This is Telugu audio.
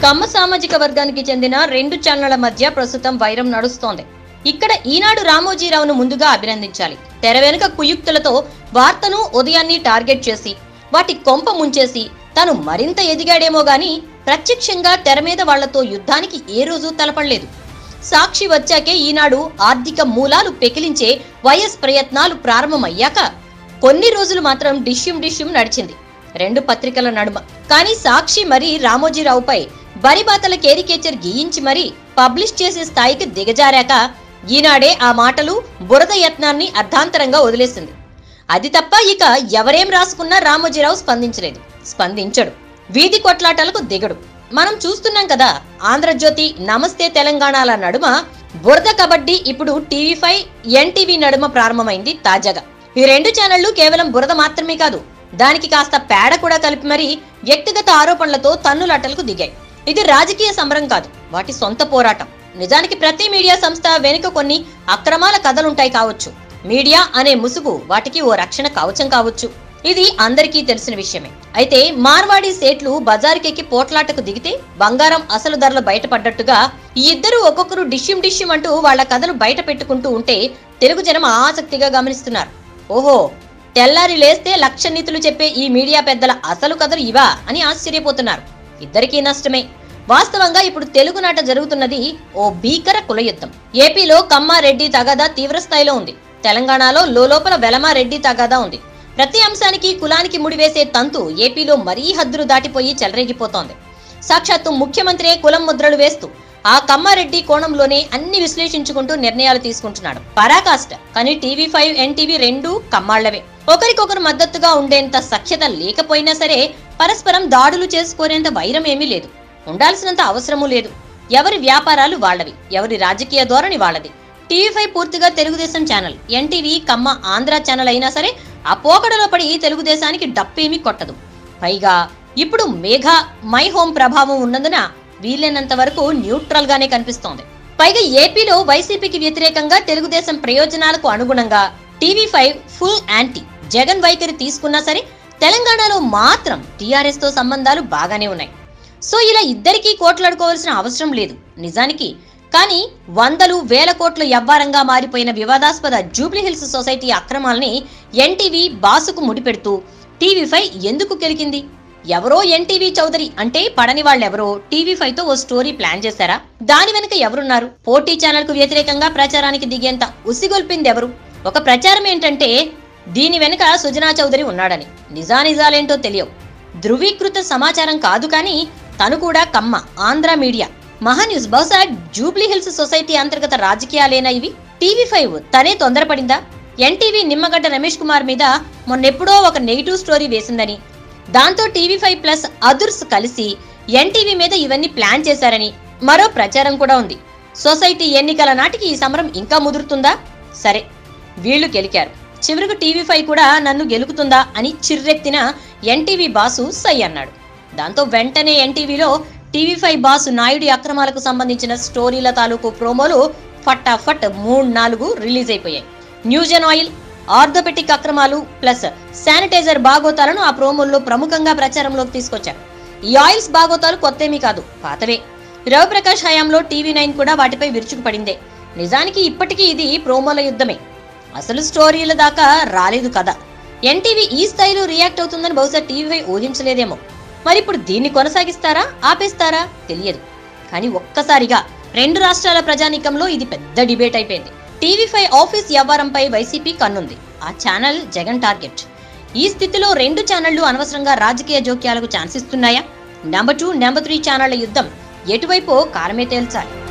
కమ్మ సామాజిక వర్గానికి చెందిన రెండు ఛానళ్ల మధ్య ప్రస్తుతం వైరం నడుస్తోంది ఇక్కడ ఈనాడు రామోజీరావును ముందుగా అభినందించాలి తెర వెనుక కుయుక్తులతో వార్తను ఉదయాన్ని టార్గెట్ చేసి వాటి కొంప ముంచేసి తను మరింత ఎదిగాడేమో గాని ప్రత్యక్షంగా తెర మీద వాళ్లతో యుద్ధానికి ఏ రోజు తలపడలేదు సాక్షి వచ్చాకే ఈనాడు ఆర్థిక మూలాలు పెకిలించే వైఎస్ ప్రయత్నాలు ప్రారంభమయ్యాక కొన్ని రోజులు మాత్రం డిష్యూం డిష్యూం నడిచింది రెండు పత్రికల నడుమ కానీ సాక్షి మరి రామోజీరావుపై బరిబాతల కేరికేచర్ గీయించి మరీ పబ్లిష్ చేసే స్థాయికి దిగజారాక ఈనాడే ఆ మాటలు బురద యత్నాన్ని అర్ధాంతరంగా వదిలేసింది అది తప్ప ఇక ఎవరేం రాసుకున్నా రామోజీరావు స్పందించలేదు స్పందించడు వీధి కొట్లాటలకు దిగడు మనం చూస్తున్నాం కదా ఆంధ్రజ్యోతి నమస్తే తెలంగాణల నడుమ బురద కబడ్డీ ఇప్పుడు టీవీ ఫైవ్ ఎన్టీవీ నడుమ ప్రారంభమైంది తాజాగా ఈ రెండు ఛానళ్లు కేవలం బురద మాత్రమే కాదు దానికి కాస్త పేడ కూడా కలిపి మరీ వ్యక్తిగత ఆరోపణలతో తన్నులాటలకు దిగాయి ఇది రాజకీయ సమరం కాదు వాటి సొంత పోరాటం నిజానికి ప్రతి మీడియా సంస్థ వెనుక కొన్ని అక్రమాల కథలుంటాయి కావచ్చు మీడియా అనే ముసుగు వాటికి ఓ రక్షణ కవచం కావచ్చు ఇది అందరికీ తెలిసిన విషయమే అయితే మార్వాడి సేట్లు బజారుకెక్కి పోట్లాటకు దిగితే బంగారం అసలు ధరలు బయటపడ్డట్టుగా ఈ ఇద్దరు ఒక్కొక్కరు డిష్యం డిష్యం అంటూ వాళ్ళ కథలు బయట పెట్టుకుంటూ ఉంటే తెలుగు జనం ఆసక్తిగా గమనిస్తున్నారు ఓహో తెల్లారి లేస్తే లక్ష నీతులు చెప్పే ఈ మీడియా పెద్దల అసలు కథలు ఇవా అని ఆశ్చర్యపోతున్నారు ఇద్దరికీ నష్టమే వాస్తవంగా ఇప్పుడు తెలుగునాట జరుగుతున్నది ఓ భీకర కుల యుద్ధం ఏపీలో కమ్మారెడ్డి తగాదా తీవ్ర స్థాయిలో ఉంది తెలంగాణలో లోలోపల వెలమారెడ్డి తగాదా ఉంది ప్రతి అంశానికి కులానికి ముడివేసే తంతు ఏపీలో మరీ హద్దులు దాటిపోయి చెలరేగిపోతోంది సాక్షాత్తు ముఖ్యమంత్రి కులం ముద్రలు వేస్తూ ఆ కమ్మారెడ్డి కోణంలోనే అన్ని విశ్లేషించుకుంటూ నిర్ణయాలు తీసుకుంటున్నాడు పరాకాష్ట కానీ టీవీ ఫైవ్ ఎన్టీవీ రెండు కమ్మాళ్లవే ఒకరికొకరు మద్దతుగా ఉండేంత సఖ్యత లేకపోయినా సరే పరస్పరం దాడులు చేసుకోనేంత వైరం ఏమీ లేదు ఉండాల్సినంత అవసరమూ లేదు ఎవరి వ్యాపారాలు వాళ్ళవి ఎవరి రాజకీయ ధోరణి వాళ్ళది టీవీ ఫైవ్ పూర్తిగా Telugu Desam channel NTV Kamma Andhra channel అయినా సరే ఆ పోకడలో పడి తెలుగుదేశానికి డప్పేమీ కొట్టదు పైగా ఇప్పుడు మేఘ మై హోమ్ ప్రభావం ఉన్నందున వీలైనంత వరకు న్యూట్రల్ గానే కనిపిస్తోంది పైగా ఏపీలో వైసీపీకి వ్యతిరేకంగా తెలుగుదేశం ప్రయోజనాలకు అనుగుణంగా TV five full anti Jagan వైఖరి తీసుకున్నా సరే తెలంగాణలో మాత్రం టీఆర్ఎస్ తో సంబంధాలు బాగానే ఉన్నాయి సో ఇలా ఇద్దరికీ కోట్లాడుకోవాల్సిన అవసరం లేదు నిజానికి కానీ వందలు వేల కోట్ల వ్యవ్వారంగా మారిపోయిన వివాదాస్పద జూబ్లీహిల్స్ సొసైటీ అక్రమాల్ని ఎన్టీవీ బాసుకు ముడిపెడుతూ టీవీ ఫైవ్ ఎందుకు గెలికింది ఎవరో ఎన్టీవీ చౌదరి అంటే పడని వాళ్ళెవరో టీవీ ఫైవ్ తో ఓ స్టోరీ ప్లాన్ చేశారా దాని వెనుక ఎవరున్నారు పోటీ ఛానల్ కు వ్యతిరేకంగా ప్రచారానికి దిగేంత ఉసిగొల్పింది ఎవరు ఒక ప్రచారం ఏంటంటే దీని వెనుక సుజనా చౌదరి ఉన్నాడని నిజానిజాలేంటో తెలియవు ధృవీకృత సమాచారం కాదు కానీ తను కూడా కమ్మ ఆంధ్ర మీడియా మహాన్యూస్ బహుశా జూబ్లీ హిల్స్ సొసైటీ అంతర్గత రాజకీయాలేనా ఇవి టీవీ ఫైవ్ తనే తొందరపడిందా ఎన్టీవీ నిమ్మగడ్డ రమేష్ కుమార్ మీద మొన్నెప్పుడో ఒక నెగిటివ్ స్టోరీ వేసిందని దాంతో టీవీ ఫైవ్ ప్లస్ అదుర్స్ కలిసి ఎన్టీవీ మీద ఇవన్నీ ప్లాన్ చేశారని మరో ప్రచారం కూడా ఉంది సొసైటీ ఎన్నికల నాటికి ఈ సమరం ఇంకా ముదురుతుందా సరే వీళ్ళు గెలికారు చివరకు టీవీ ఫైవ్ కూడా నన్ను గెలుకుతుందా అని చిర్రెత్తిన ఎన్టీవీ బాసు సై అన్నాడు దాంతో వెంటనే ఎన్టీవీలో టీవీ ఫైవ్ బాసు నాయుడి అక్రమాలకు సంబంధించిన స్టోరీల తాలూకు ప్రోమోలు ఫటాఫట్ మూడు నాలుగు రిలీజ్ అయిపోయాయి న్యూజన్ ఆయిల్ ఆర్థోపెటిక్ అక్రమాలు ప్లస్ శానిటైజర్ బాగోతాలను ఆ ప్రోమోల్లో ప్రముఖంగా ప్రచారంలోకి తీసుకొచ్చారు ఈ ఆయిల్స్ బాగోతాలు కొత్తేమీ కాదు పాతవే రవిప్రకాష్ హయాంలో టీవీ నైన్ కూడా వాటిపై విరుచుకుపడిందే నిజానికి ఇప్పటికీ ఇది ప్రోమోల యుద్ధమే అసలు స్టోరీల దాకా రాలేదు కదా ఎన్టీవీ ఈ స్థాయిలో రియాక్ట్ అవుతుందని బహుశా టీవీ ఊహించలేదేమో మరి ఇప్పుడు దీన్ని కొనసాగిస్తారా ఆపేస్తారా తెలియదు కానీ ఒక్కసారిగా రెండు రాష్ట్రాల ప్రజానీకంలో ఇది పెద్ద డిబేట్ అయిపోయింది టీవీ ఫైవ్ ఆఫీస్ వ్యవహారంపై వైసీపీ కన్నుంది ఆ ఛానల్ జగన్ టార్గెట్ ఈ స్థితిలో రెండు ఛానళ్లు అనవసరంగా రాజకీయ జోక్యాలకు ఛాన్స్ ఇస్తున్నాయా నెంబర్ టూ నెంబర్ త్రీ ఛానళ్ల యుద్ధం ఎటువైపో కారమే తేల్చాలి